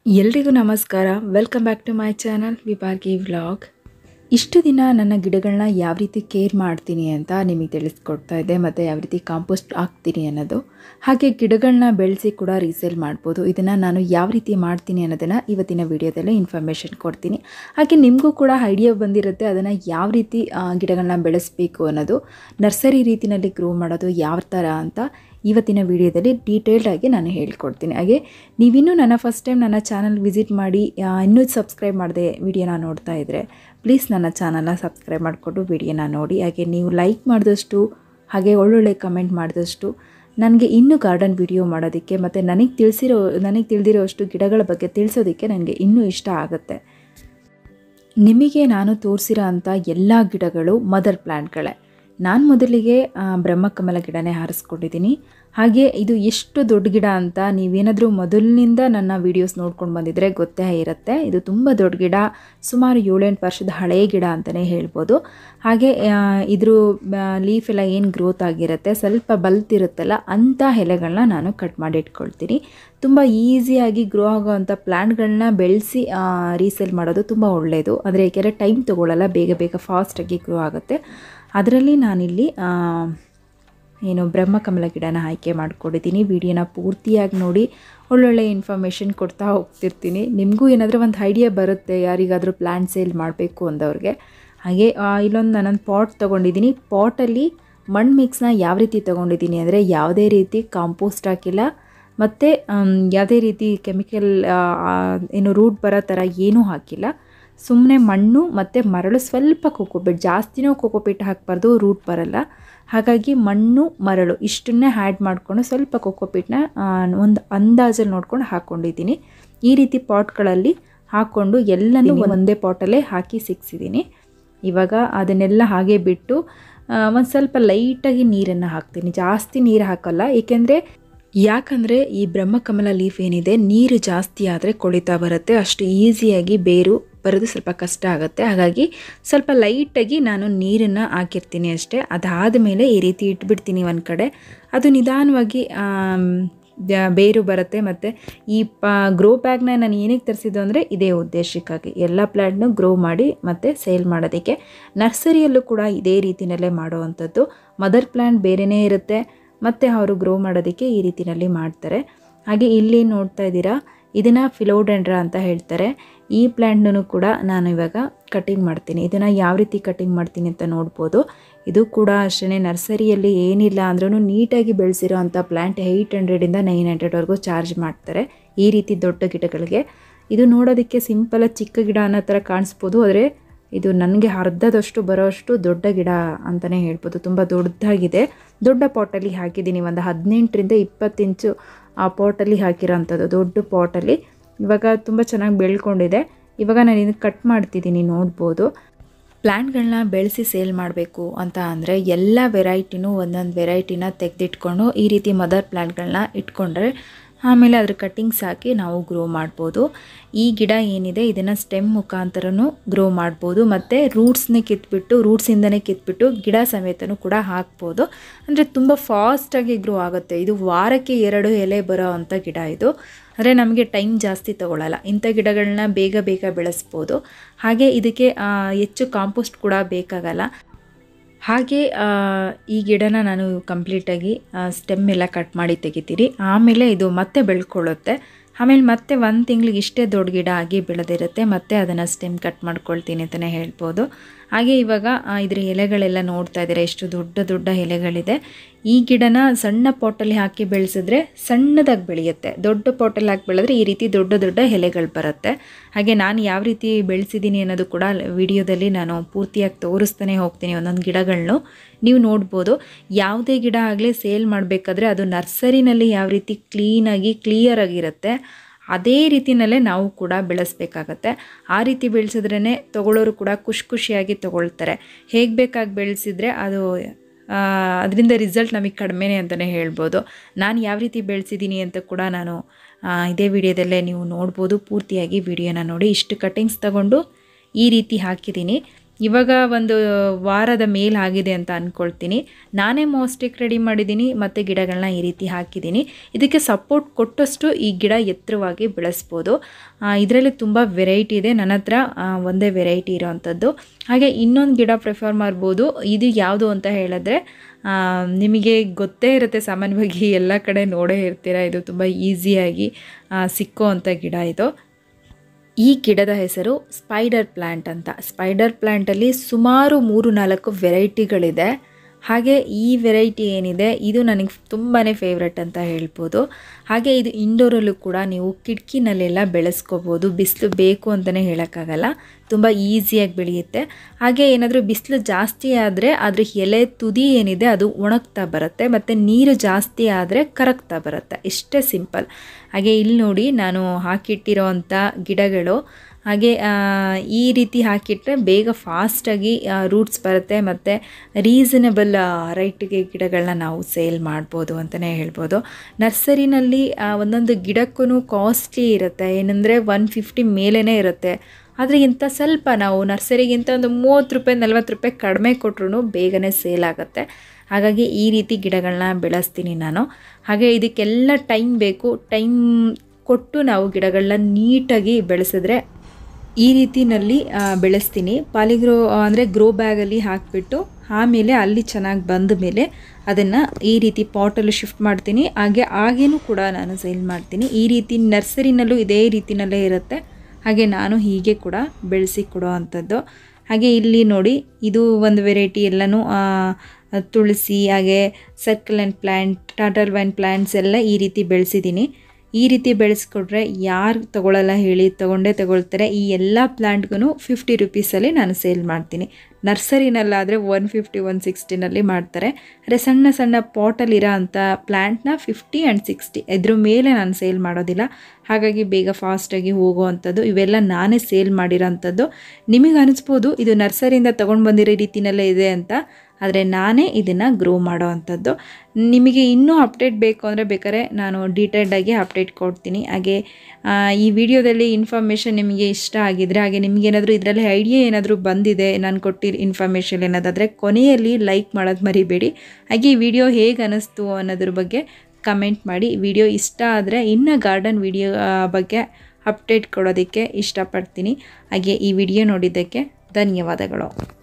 ಎಲ್ರಿಗೂ ನಮಸ್ಕಾರ welcome back to my channel ವಿಭಾಗಿ ವ್ಲಾಗ್ ಇಷ್ಟು ದಿನ ನನ್ನ ಗಿಡಗಳನ್ನ ಯಾವ ರೀತಿ ಕೇರ್ ಮಾಡ್ತೀನಿ ಅಂತ ನಿಮಗೆ ತಿಳಿಸ್ಕೊಡ್ತಾ ಇದ್ದೆ ಮತ್ತು ಯಾವ ರೀತಿ ಕಾಂಪೋಸ್ಟ್ ಹಾಕ್ತೀನಿ ಅನ್ನೋದು ಹಾಗೆ ಗಿಡಗಳನ್ನ ಬೆಳೆಸಿ ಕೂಡ ರೀಸೇಲ್ ಮಾಡ್ಬೋದು ಇದನ್ನು ನಾನು ಯಾವ ರೀತಿ ಮಾಡ್ತೀನಿ ಅನ್ನೋದನ್ನು ಇವತ್ತಿನ ವಿಡಿಯೋದಲ್ಲೇ ಇನ್ಫಾರ್ಮೇಷನ್ ಕೊಡ್ತೀನಿ ಹಾಗೆ ನಿಮಗೂ ಕೂಡ ಐಡಿಯಾ ಬಂದಿರುತ್ತೆ ಅದನ್ನು ಯಾವ ರೀತಿ ಆ, ಗಿಡಗಳನ್ನ ಬೆಳೆಸಬೇಕು ಅನ್ನೋದು ನರ್ಸರಿ ರೀತಿಯಲ್ಲಿ ಗ್ರೋ ಮಾಡೋದು ಯಾವ ಥರ ಅಂತ ಇವತ್ತಿನ ವಿಡಿಯೋದಲ್ಲಿ ಡೀಟೇಲ್ಡ್ ಆಗಿ ನಾನು ಹೇಳ್ಕೊಡ್ತೀನಿ ಹಾಗೆ ನೀವಿನ್ನೂ ನನ್ನ ಫಸ್ಟ್ ಟೈಮ್ ನನ್ನ ಚಾನಲ್ ವಿಸಿಟ್ ಮಾಡಿ ಆ, ಇನ್ನೂ ಸಬ್ಸ್ಕ್ರೈಬ್ ಮಾಡದೆ ವಿಡಿಯೋನ ನೋಡ್ತಾ ಇದ್ದರೆ ಪ್ಲೀಸ್ ನನ್ನ ಚಾನಲ್ನ ಸಬ್ಸ್ಕ್ರೈಬ್ ಮಾಡಿಕೊಂಡು ವಿಡಿಯೋನ ನೋಡಿ ಹಾಗೆ ನೀವು ಲೈಕ್ ಮಾಡಿದಷ್ಟು ಹಾಗೆ ಒಳ್ಳೊಳ್ಳೆ ಕಮೆಂಟ್ ಮಾಡಿದಷ್ಟು ನನಗೆ ಇನ್ನೂ ಗಾರ್ಡನ್ ವಿಡಿಯೋ ಮಾಡೋದಕ್ಕೆ ಮತ್ತು ನನಗೆ ತಿಳಿಸಿರೋ ನನಗೆ ತಿಳಿದಿರೋ ಅಷ್ಟು ಗಿಡಗಳ ಬಗ್ಗೆ ತಿಳಿಸೋದಕ್ಕೆ ನನಗೆ ಇನ್ನೂ ಇಷ್ಟ ಆಗುತ್ತೆ ನಿಮಗೆ ನಾನು ತೋರಿಸಿರೋ ಅಂಥ ಎಲ್ಲ ಗಿಡಗಳು ಮದರ್ ಪ್ಲ್ಯಾಂಟ್ಗಳೇ ನಾನು ಮೊದಲಿಗೆ ಆ, ಬ್ರಹ್ಮಕಮಲ ಗಿಡನೇ ಹಾರಿಸ್ಕೊಂಡಿದ್ದೀನಿ ಹಾಗೆ ಇದು ಎಷ್ಟು ದೊಡ್ಡ ಗಿಡ ಅಂತ ನೀವೇನಾದರೂ ಮೊದಲಿನಿಂದ ನನ್ನ ವೀಡಿಯೋಸ್ ನೋಡ್ಕೊಂಡು ಬಂದಿದ್ರೆ ಗೊತ್ತೇ ಇರುತ್ತೆ ಇದು ತುಂಬ ದೊಡ್ಡ ಗಿಡ ಸುಮಾರು ಏಳೆಂಟು ವರ್ಷದ ಹಳೆಯ ಗಿಡ ಅಂತಲೇ ಹೇಳ್ಬೋದು ಹಾಗೆ ಆ, ಇದ್ರ ಲೀಫ್ ಎಲ್ಲ ಏನು ಗ್ರೋತ್ ಆಗಿರುತ್ತೆ ಸ್ವಲ್ಪ ಬಲ್ತಿರುತ್ತಲ್ಲ ಅಂಥ ಎಲೆಗಳನ್ನ ನಾನು ಕಟ್ ಮಾಡಿ ಇಟ್ಕೊಳ್ತೀನಿ ತುಂಬ ಈಸಿಯಾಗಿ ಗ್ರೋ ಆಗೋವಂಥ ಪ್ಲ್ಯಾಂಟ್ಗಳನ್ನ ಬೆಳೆಸಿ ರೀಸೇಲ್ ಮಾಡೋದು ತುಂಬ ಒಳ್ಳೆಯದು ಆದರೆ ಏಕೆಂದರೆ ಟೈಮ್ ತೊಗೊಳ್ಳಲ್ಲ ಬೇಗ ಬೇಗ ಫಾಸ್ಟಾಗಿ ಗ್ರೋ ಆಗುತ್ತೆ ಅದರಲ್ಲಿ ನಾನಿಲ್ಲಿ ಆ, ಏನು ಬ್ರಹ್ಮಕಮಲ ಗಿಡನ ಆಯ್ಕೆ ಮಾಡ್ಕೊಂಡಿದ್ದೀನಿ ವಿಡಿಯೋನ ಪೂರ್ತಿಯಾಗಿ ನೋಡಿ ಒಳ್ಳೊಳ್ಳೆ ಇನ್ಫಾರ್ಮೇಷನ್ ಕೊಡ್ತಾ ಹೋಗ್ತಿರ್ತೀನಿ ನಿಮಗೂ ಏನಾದರೂ ಒಂದು ಐಡಿಯಾ ಬರುತ್ತೆ ಯಾರಿಗಾದರೂ ಪ್ಲ್ಯಾನ್ ಸೇಲ್ ಮಾಡಬೇಕು ಅಂದವ್ರಿಗೆ ಹಾಗೆ ಆ, ಇಲ್ಲೊಂದು ನಾನೊಂದು ಪಾಟ್ ತೊಗೊಂಡಿದ್ದೀನಿ ಪಾಟಲ್ಲಿ ಮಣ್ಣು ಮಿಕ್ಸ್ನ ಯಾವ ರೀತಿ ತೊಗೊಂಡಿದ್ದೀನಿ ಅಂದರೆ ಯಾವುದೇ ರೀತಿ ಕಾಂಪೋಸ್ಟ್ ಹಾಕಿಲ್ಲ ಮತ್ತು ಯಾವುದೇ ರೀತಿ ಕೆಮಿಕಲ್ ಏನು ರೂಟ್ ಬರೋ ಥರ ಏನೂ ಹಾಕಿಲ್ಲ ಸುಮ್ಮನೆ ಮಣ್ಣು ಮತ್ತು ಮರಳು ಸ್ವಲ್ಪ ಕೋಕೋಪಿಟ್ ಜಾಸ್ತಿನೂ ಕೋಕೋಪಿಟ್ ಹಾಕಬಾರ್ದು ರೂಟ್ ಬರಲ್ಲ ಹಾಗಾಗಿ ಮಣ್ಣು ಮರಳು ಇಷ್ಟನ್ನೇ ಆ್ಯಡ್ ಮಾಡಿಕೊಂಡು ಸ್ವಲ್ಪ ಕೋಕೋಪಿಟ್ನ ಒಂದು ಅಂದಾಜಲ್ಲಿ ನೋಡ್ಕೊಂಡು ಹಾಕ್ಕೊಂಡಿದ್ದೀನಿ ಈ ರೀತಿ ಪಾಟ್ಗಳಲ್ಲಿ ಹಾಕ್ಕೊಂಡು ಎಲ್ಲನೂ ಒಂದೇ ಪಾಟಲ್ಲೇ ಹಾಕಿ ಸಿಕ್ಸಿದ್ದೀನಿ ಇವಾಗ ಅದನ್ನೆಲ್ಲ ಹಾಗೆ ಬಿಟ್ಟು ಒಂದು ಸ್ವಲ್ಪ ಲೈಟಾಗಿ ನೀರನ್ನು ಹಾಕ್ತೀನಿ ಜಾಸ್ತಿ ನೀರು ಹಾಕಲ್ಲ ಏಕೆಂದರೆ ಯಾಕಂದರೆ ಈ ಬ್ರಹ್ಮಕಮಲ ಲೀಫ್ ಏನಿದೆ ನೀರು ಜಾಸ್ತಿ ಆದರೆ ಕೊಳಿತಾ ಬರುತ್ತೆ ಅಷ್ಟು ಈಸಿಯಾಗಿ ಬೇರು ಬರೋದು ಸ್ವಲ್ಪ ಕಷ್ಟ ಆಗುತ್ತೆ ಹಾಗಾಗಿ ಸ್ವಲ್ಪ ಲೈಟಾಗಿ ನಾನು ನೀರನ್ನು ಹಾಕಿರ್ತೀನಿ ಅಷ್ಟೇ ಅದಾದ ಮೇಲೆ ಈ ರೀತಿ ಇಟ್ಬಿಡ್ತೀನಿ ಒಂದು ಕಡೆ ಅದು ನಿಧಾನವಾಗಿ ಆಮ್, ದ- ಬೇರು ಬರುತ್ತೆ ಮತ್ತು ಈ ಪ ಗ್ರೋ ಬ್ಯಾಗ್ನ ನಾನು ಏನಕ್ಕೆ ತರಿಸಿದ್ದು ಅಂದರೆ ಇದೇ ಉದ್ದೇಶಕ್ಕಾಗಿ ಎಲ್ಲ ಪ್ಲ್ಯಾಂಟ್ನು ಗ್ರೋ ಮಾಡಿ ಮತ್ತು ಸೇಲ್ ಮಾಡೋದಕ್ಕೆ ನರ್ಸರಿಯಲ್ಲೂ ಕೂಡ ಇದೇ ರೀತಿಯಲ್ಲೇ ಮಾಡುವಂಥದ್ದು ಮದರ್ ಪ್ಲ್ಯಾಂಟ್ ಬೇರೆಯೇ ಇರುತ್ತೆ ಮತ್ತು ಅವರು ಗ್ರೋ ಮಾಡೋದಕ್ಕೆ ಈ ರೀತಿಯಲ್ಲಿ ಮಾಡ್ತಾರೆ ಹಾಗೆ ಇಲ್ಲಿ ನೋಡ್ತಾ ಇದ್ದೀರಾ ಇದನ್ನು ಫಿಲೋಡೆಂಡ್ರಾ ಅಂತ ಹೇಳ್ತಾರೆ ಈ ಪ್ಲ್ಯಾಂಟ್ನೂ ಕೂಡ ನಾನು ಇವಾಗ ಕಟಿಂಗ್ ಮಾಡ್ತೀನಿ ಇದನ್ನು ಯಾವ ರೀತಿ ಕಟಿಂಗ್ ಮಾಡ್ತೀನಿ ಅಂತ ನೋಡ್ಬೋದು ಇದು ಕೂಡ ಅಷ್ಟೇ ನರ್ಸರಿಯಲ್ಲಿ ಏನಿಲ್ಲ ಅಂದ್ರೂ ನೀಟಾಗಿ ಬೆಳೆಸಿರೋ ಅಂಥ ಪ್ಲ್ಯಾಂಟ್ ಏಯ್ಟ್ ಹಂಡ್ರೆಡಿಂದ ನೈನ್ ಹಂಡ್ರೆಡ್ವರೆಗೂ ಚಾರ್ಜ್ ಮಾಡ್ತಾರೆ ಈ ರೀತಿ ದೊಡ್ಡ ಗಿಡಗಳಿಗೆ ಇದು ನೋಡೋದಕ್ಕೆ ಸಿಂಪಲ್ ಚಿಕ್ಕ ಗಿಡ ಅನ್ನೋ ಥರ ಕಾಣಿಸ್ಬೋದು ಆದರೆ ಇದು ನನಗೆ ಅರ್ಧದಷ್ಟು ಬರೋಷ್ಟು ದೊಡ್ಡ ಗಿಡ ಅಂತಲೇ ಹೇಳ್ಬೋದು ತುಂಬ ದೊಡ್ಡದಾಗಿದೆ ದೊಡ್ಡ ಪಾಟಲ್ಲಿ ಹಾಕಿದ್ದೀನಿ ಒಂದು ಹದಿನೆಂಟರಿಂದ ಇಪ್ಪತ್ತು ಇಂಚು ಆ ಪಾಟಲ್ಲಿ ಹಾಕಿರೋ ಅಂಥದ್ದು ದೊಡ್ಡ ಪಾಟಲ್ಲಿ ಇವಾಗ ತುಂಬ ಚೆನ್ನಾಗಿ ಬೆಳ್ಕೊಂಡಿದೆ ಇವಾಗ ನಾನು ಇದನ್ನು ಕಟ್ ಮಾಡ್ತಿದ್ದೀನಿ ನೋಡ್ಬೋದು ಪ್ಲ್ಯಾಂಟ್ಗಳನ್ನ ಬೆಳೆಸಿ ಸೇಲ್ ಮಾಡಬೇಕು ಅಂತ ಅಂದರೆ ಎಲ್ಲ ವೆರೈಟಿನೂ ಒಂದೊಂದು ವೆರೈಟಿನ ತೆಗೆದಿಟ್ಕೊಂಡು ಈ ರೀತಿ ಮದರ್ ಪ್ಲ್ಯಾಂಟ್ಗಳನ್ನ ಇಟ್ಕೊಂಡ್ರೆ ಆಮೇಲೆ ಅದ್ರ ಕಟ್ಟಿಂಗ್ಸ್ ಹಾಕಿ ನಾವು ಗ್ರೋ ಮಾಡ್ಬೋದು ಈ ಗಿಡ ಏನಿದೆ ಇದನ್ನು ಸ್ಟೆಮ್ ಮುಖಾಂತರನೂ ಗ್ರೋ ಮಾಡ್ಬೋದು ಮತ್ತು ರೂಟ್ಸ್ನೇ ಕಿತ್ಬಿಟ್ಟು ರೂಟ್ಸಿಂದನೇ ಕಿತ್ಬಿಟ್ಟು ಗಿಡ ಸಮೇತನೂ ಕೂಡ ಹಾಕ್ಬೋದು ಅಂದರೆ ತುಂಬ ಫಾಸ್ಟಾಗಿ ಗ್ರೋ ಆಗುತ್ತೆ ಇದು ವಾರಕ್ಕೆ ಎರಡು ಎಲೆ ಬರೋ ಅಂಥ ಗಿಡ ಇದು ಅಂದರೆ ನಮಗೆ ಟೈಮ್ ಜಾಸ್ತಿ ತಗೊಳ್ಳಲ್ಲ ಇಂಥ ಗಿಡಗಳನ್ನ ಬೇಗ ಬೇಗ ಬೆಳೆಸ್ಬೋದು ಹಾಗೆ ಇದಕ್ಕೆ ಆ, ಹೆಚ್ಚು ಕಾಂಪೋಸ್ಟ್ ಕೂಡ ಬೇಕಾಗಲ್ಲ ಹಾಗೆ ಆ, ಈ ಗಿಡನ ನಾನು ಕಂಪ್ಲೀಟಾಗಿ ಸ್ಟೆಮ್ ಎಲ್ಲ ಕಟ್ ಮಾಡಿ ತೆಗಿತೀನಿ ಆಮೇಲೆ ಇದು ಮತ್ತೆ ಬೆಳ್ಕೊಳ್ಳುತ್ತೆ ಆಮೇಲೆ ಮತ್ತೆ ಒಂದು ತಿಂಗ್ಳಿಗೆ ಇಷ್ಟೇ ದೊಡ್ಡ ಗಿಡ ಆಗಿ ಬೆಳೆದಿರುತ್ತೆ ಮತ್ತೆ ಅದನ್ನು ಸ್ಟೆಮ್ ಕಟ್ ಮಾಡ್ಕೊಳ್ತೀನಿ ಅಂತಲೇ ಹೇಳ್ಬೋದು ಹಾಗೆ ಇವಾಗ ಆ, ಇದ್ರ ಎಲೆಗಳೆಲ್ಲ ನೋಡ್ತಾ ಇದ್ದೀರಾ ಎಷ್ಟು ದೊಡ್ಡ ದೊಡ್ಡ ಎಲೆಗಳಿದೆ ಈ ಗಿಡನ ಸಣ್ಣ ಪಾಟಲ್ಲಿ ಹಾಕಿ ಬೆಳೆಸಿದ್ರೆ ಸಣ್ಣದಾಗಿ ಬೆಳೆಯುತ್ತೆ ದೊಡ್ಡ ಪಾಟಲ್ಲಿ ಹಾಕಿ ಬೆಳೆದ್ರೆ ಈ ರೀತಿ ದೊಡ್ಡ ದೊಡ್ಡ ಎಲೆಗಳು ಬರುತ್ತೆ ಹಾಗೆ ನಾನು ಯಾವ ರೀತಿ ಬೆಳೆಸಿದ್ದೀನಿ ಅನ್ನೋದು ಕೂಡ ವಿಡಿಯೋದಲ್ಲಿ ನಾನು ಪೂರ್ತಿಯಾಗಿ ತೋರಿಸ್ತಾನೆ ಹೋಗ್ತೀನಿ ಒಂದೊಂದು ಗಿಡಗಳನ್ನು ನೀವು ನೋಡ್ಬೋದು ಯಾವುದೇ ಗಿಡ ಆಗಲಿ ಸೇಲ್ ಮಾಡಬೇಕಾದ್ರೆ ಅದು ನರ್ಸರಿನಲ್ಲಿ ಯಾವ ರೀತಿ ಕ್ಲೀನಾಗಿ ಕ್ಲಿಯರ್ ಆಗಿರುತ್ತೆ ಅದೇ ರೀತಿಯಲ್ಲೇ ನಾವು ಕೂಡ ಬೆಳೆಸ್ಬೇಕಾಗತ್ತೆ ಆ ರೀತಿ ಬೆಳೆಸಿದ್ರೇ ತಗೊಳ್ಳೋರು ಕೂಡ ಖುಷಿ ಖುಷಿಯಾಗಿ ತಗೊಳ್ತಾರೆ ಹೇಗೆ ಬೇಕಾಗಿ ಬೆಳೆಸಿದ್ರೆ ಅದು ಅದರಿಂದ ರಿಸಲ್ಟ್ ನಮಗೆ ಕಡಿಮೆನೇ ಅಂತಲೇ ಹೇಳ್ಬೋದು ನಾನು ಯಾವ ರೀತಿ ಬೆಳೆಸಿದ್ದೀನಿ ಅಂತ ಕೂಡ ನಾನು ಆ, ಇದೇ ವಿಡಿಯೋದಲ್ಲೇ ನೀವು ನೋಡ್ಬೋದು ಪೂರ್ತಿಯಾಗಿ ವಿಡಿಯೋನ ನೋಡಿ ಇಷ್ಟು ಕಟ್ಟಿಂಗ್ಸ್ ತಗೊಂಡು ಈ ರೀತಿ ಹಾಕಿದ್ದೀನಿ ಇವಾಗ ಒಂದು ವಾರದ ಮೇಲೆ ಆಗಿದೆ ಅಂತ ಅಂದ್ಕೊಳ್ತೀನಿ ನಾನೇ ಮೋಸ್ಟಿಕ್ ರೆಡಿ ಮಾಡಿದ್ದೀನಿ ಮತ್ತು ಗಿಡಗಳನ್ನ ಈ ರೀತಿ ಹಾಕಿದ್ದೀನಿ ಇದಕ್ಕೆ ಸಪೋರ್ಟ್ ಕೊಟ್ಟಷ್ಟು ಈ ಗಿಡ ಎತ್ತರವಾಗಿ ಬೆಳೆಸ್ಬೋದು ಇದರಲ್ಲಿ ತುಂಬ ವೆರೈಟಿ ಇದೆ ನನ್ನ ಹತ್ರ ಆ, ಒಂದೇ ವೆರೈಟಿ ಇರೋವಂಥದ್ದು ಹಾಗೆ ಇನ್ನೊಂದು ಗಿಡ ಪ್ರಿಫರ್ ಮಾಡ್ಬೋದು ಇದು ಯಾವುದು ಅಂತ ಹೇಳಿದ್ರೆ ಆ, ನಿಮಗೆ ಗೊತ್ತೇ ಇರುತ್ತೆ ಸಾಮಾನ್ಯವಾಗಿ ಎಲ್ಲ ಕಡೆ ನೋಡೇ ಇರ್ತೀರ ಇದು ತುಂಬ ಈಸಿಯಾಗಿ ಸಿಕ್ಕೋ ಅಂಥ ಗಿಡ ಇದು ಈ ಗಿಡದ ಹೆಸರು ಸ್ಪೈಡರ್ ಪ್ಲ್ಯಾಂಟ್ ಅಂತ ಸ್ಪೈಡರ್ ಪ್ಲ್ಯಾಂಟಲ್ಲಿ ಸುಮಾರು ಮೂರು ನಾಲ್ಕು ವೆರೈಟಿಗಳಿದೆ ಹಾಗೆ ಈ ವೆರೈಟಿ ಏನಿದೆ ಇದು ನನಗೆ ತುಂಬಾ ಫೇವ್ರೆಟ್ ಅಂತ ಹೇಳ್ಬೋದು ಹಾಗೆ ಇದು ಇಂಡೋರಲ್ಲೂ ಕೂಡ ನೀವು ಕಿಟಕಿನಲ್ಲೆಲ್ಲ ಬೆಳೆಸ್ಕೋಬೋದು ಬಿಸಿಲು ಬೇಕು ಅಂತಲೇ ಹೇಳೋಕ್ಕಾಗಲ್ಲ ತುಂಬ ಈಸಿಯಾಗಿ ಬೆಳೆಯುತ್ತೆ ಹಾಗೆ ಏನಾದರೂ ಬಿಸಿಲು ಜಾಸ್ತಿ ಆದರೆ ಅದ್ರ ಎಲೆ ತುದಿ ಏನಿದೆ ಅದು ಒಣಗ್ತಾ ಬರುತ್ತೆ ಮತ್ತು ನೀರು ಜಾಸ್ತಿ ಆದರೆ ಕರಗ್ತಾ ಬರುತ್ತೆ ಇಷ್ಟೇ ಸಿಂಪಲ್ ಹಾಗೆ ಇಲ್ಲಿ ನೋಡಿ ನಾನು ಹಾಕಿಟ್ಟಿರೋವಂಥ ಗಿಡಗಳು ಹಾಗೆ ಆ, ಈ ರೀತಿ ಹಾಕಿಟ್ರೆ ಬೇಗ ಫಾಸ್ಟಾಗಿ ರೂಟ್ಸ್ ಬರುತ್ತೆ ಮತ್ತು ರೀಸನಬಲ್ ರೈಟ್ಗೆ ಗಿಡಗಳನ್ನ ನಾವು ಸೇಲ್ ಮಾಡ್ಬೋದು ಅಂತಲೇ ಹೇಳ್ಬೋದು ನರ್ಸರಿನಲ್ಲಿ ಆ, ಒಂದೊಂದು ಗಿಡಕ್ಕೂ ಕಾಸ್ಟ್ಲಿ ಇರುತ್ತೆ ಏನಂದರೆ ಒನ್ ಫಿಫ್ಟಿ ಮೇಲೇ ಇರುತ್ತೆ ಆದರೆ ಇಂಥ ಸ್ವಲ್ಪ ನಾವು ನರ್ಸರಿಗಿಂತ ಒಂದು ಮೂವತ್ತು ರೂಪಾಯಿ ನಲ್ವತ್ತು ರೂಪಾಯಿ ಕಡಿಮೆ ಕೊಟ್ರು ಬೇಗನೆ ಸೇಲ್ ಆಗುತ್ತೆ ಹಾಗಾಗಿ ಈ ರೀತಿ ಗಿಡಗಳನ್ನ ಬೆಳೆಸ್ತೀನಿ ನಾನು ಹಾಗೆ ಇದಕ್ಕೆಲ್ಲ ಟೈಮ್ ಬೇಕು ಟೈಮ್ ಕೊಟ್ಟು ನಾವು ಗಿಡಗಳನ್ನ ನೀಟಾಗಿ ಬೆಳೆಸಿದ್ರೆ ಈ ರೀತಿನಲ್ಲಿ ಆ, ಬೆಳೆಸ್ತೀನಿ ಪಾಲಿಗ್ರೋ ಅಂದರೆ ಗ್ರೋ ಬ್ಯಾಗಲ್ಲಿ ಹಾಕಿಬಿಟ್ಟು ಆಮೇಲೆ ಅಲ್ಲಿ ಚೆನ್ನಾಗಿ ಬಂದ ಮೇಲೆ ಅದನ್ನು ಈ ರೀತಿ ಪಾಟಲ್ಲಿ ಶಿಫ್ಟ್ ಮಾಡ್ತೀನಿ ಹಾಗೆ ಹಾಗೇನೂ ಕೂಡ ನಾನು ಸೇಲ್ ಮಾಡ್ತೀನಿ ಈ ರೀತಿ ನರ್ಸರಿನಲ್ಲೂ ಇದೇ ರೀತಿನಲ್ಲೇ ಇರುತ್ತೆ ಹಾಗೆ ನಾನು ಹೀಗೆ ಕೂಡ ಬೆಳೆಸಿ ಕೊಡೋ ಅಂಥದ್ದು ಹಾಗೆ ಇಲ್ಲಿ ನೋಡಿ ಇದು ಒಂದು ವೆರೈಟಿ ಎಲ್ಲನೂ ಆ, ತುಳಸಿ ಹಾಗೆ circle and plant total vine plants ಎಲ್ಲ ಈ ರೀತಿ ಬೆಳೆಸಿದ್ದೀನಿ ಈ ರೀತಿ ಬೆಳೆಸ್ಕೊಟ್ರೆ ಯಾರು ತಗೊಳ್ಳಲ್ಲ ಹೇಳಿ ತಗೊಂಡೇ ತಗೊಳ್ತಾರೆ ಈ ಎಲ್ಲ ಪ್ಲ್ಯಾಂಟ್ಗೂ ಫಿಫ್ಟಿ ರುಪೀಸಲ್ಲಿ ನಾನು ಸೇಲ್ ಮಾಡ್ತೀನಿ ನರ್ಸರಿನಲ್ಲಾದರೆ ಒನ್ ಫಿಫ್ಟಿ ಒನ್ ಸಿಕ್ಸ್ಟಿನಲ್ಲಿ ಮಾಡ್ತಾರೆ ಅದೇ ಸಣ್ಣ ಸಣ್ಣ ಪಾಟಲ್ಲಿರೋ ಅಂಥ ಪ್ಲ್ಯಾಂಟ್ನ ಫಿಫ್ಟಿ ಆ್ಯಂಡ್ ಸಿಕ್ಸ್ಟಿ ಇದ್ರ ಮೇಲೆ ನಾನು ಸೇಲ್ ಮಾಡೋದಿಲ್ಲ ಹಾಗಾಗಿ ಬೇಗ ಫಾಸ್ಟಾಗಿ ಹೋಗೋ ಅಂಥದ್ದು ಇವೆಲ್ಲ ನಾನೇ ಸೇಲ್ ಮಾಡಿರೋ ಅಂಥದ್ದು ನಿಮಗೆ ಅನಿಸ್ಬೋದು ಇದು ನರ್ಸರಿಯಿಂದ ತೊಗೊಂಡು ಬಂದಿರೋ ರೀತಿನಲ್ಲೇ ಇದೆ ಅಂತ ಆದರೆ ನಾನೇ ಇದನ್ನು ಗ್ರೋ ಮಾಡೋ ಅಂಥದ್ದು ನಿಮಗೆ ಇನ್ನೂ ಅಪ್ಡೇಟ್ ಬೇಕು ಅಂದರೆ ಬೇಕಾದ್ರೆ ನಾನು ಡೀಟೇಲ್ಡಾಗಿ ಅಪ್ಡೇಟ್ ಕೊಡ್ತೀನಿ ಹಾಗೆ ಆ, ಈ ವಿಡಿಯೋದಲ್ಲಿ ಇನ್ಫಾರ್ಮೇಷನ್ ನಿಮಗೆ ಇಷ್ಟ ಆಗಿದ್ರೆ ಹಾಗೆ ನಿಮಗೇನಾದರೂ ಇದರಲ್ಲಿ ಐಡಿಯಾ ಏನಾದರೂ ಬಂದಿದೆ ನಾನು ಕೊಟ್ಟಿರೋ ಇನ್ಫಾರ್ಮೇಷನ್ ಏನಾದಾದರೆ ಕೊನೆಯಲ್ಲಿ ಲೈಕ್ ಮಾಡೋದು ಮರಿಬೇಡಿ ಹಾಗೆ ಈ ವಿಡಿಯೋ ಹೇಗೆ ಅನ್ನಿಸ್ತು ಅನ್ನೋದ್ರ ಬಗ್ಗೆ ಕಮೆಂಟ್ ಮಾಡಿ ವಿಡಿಯೋ ಇಷ್ಟ ಆದರೆ ಇನ್ನು ಗಾರ್ಡನ್ ವಿಡಿಯೋ ಬಗ್ಗೆ ಅಪ್ಡೇಟ್ ಕೊಡೋದಕ್ಕೆ ಇಷ್ಟಪಡ್ತೀನಿ ಹಾಗೆ ಈ ವಿಡಿಯೋ ನೋಡಿದ್ದಕ್ಕೆ ಧನ್ಯವಾದಗಳು